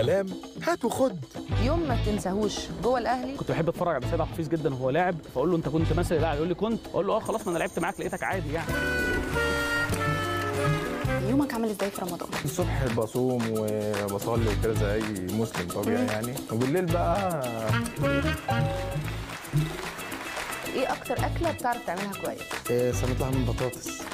كلام هات وخد يوم ما تنساهوش جوه الاهلي كنت بحب اتفرج على سيد عبد الحفيظ جدا وهو لاعب فاقول له انت كنت مثل لاعب يقول لي كنت اقول له اه خلاص ما انا لعبت معاك لقيتك عادي يعني يومك عامل ازاي في رمضان الصبح بصوم وبصلي وكده زي اي مسلم طبيعي يعني وبالليل بقى ايه اكتر اكله بتعرف تعملها كويس إيه، صينيه لحم من بطاطس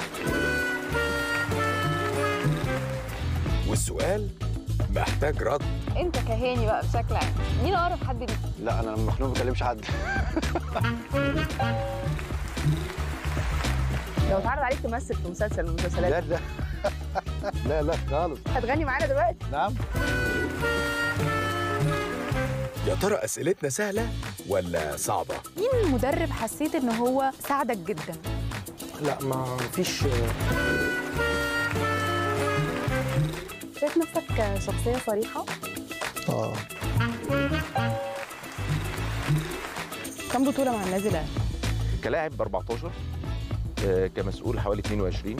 والسؤال محتاج رد انت كهاني بقى بشكل عام مين اقرب حد ليك لا انا لما مخنوق ما بكلمش حد لو اتعرض عليك تمثل في مسلسل من المسلسلات لا لا لا لا خالص هتغني معانا دلوقتي نعم يا ترى اسئلتنا سهله ولا صعبه مين المدرب حسيت ان هو ساعدك جدا لا ما فيش شايف نفسك شخصيه صريحه اه كم بطوله مع النادي الاهلي كلاعب ب 14 آه، كمسؤول حوالي 22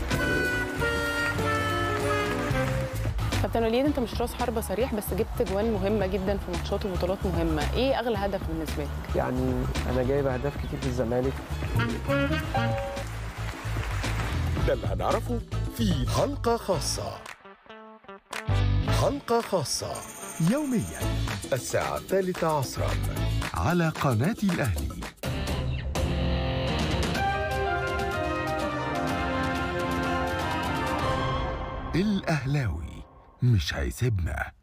كابتن وليد انت مش راس حربة صريح بس جبت جوان مهمة جدا في ماتشات وبطولات مهمة ايه اغلى هدف بالنسبة لك يعني انا جايب اهداف كتير في الزمالك ده اللي هنعرفه في حلقه خاصه حلقه خاصه يوميا الساعه الثالثه عصرا على قناه الاهلي الأهلاوي مش هيسيبنا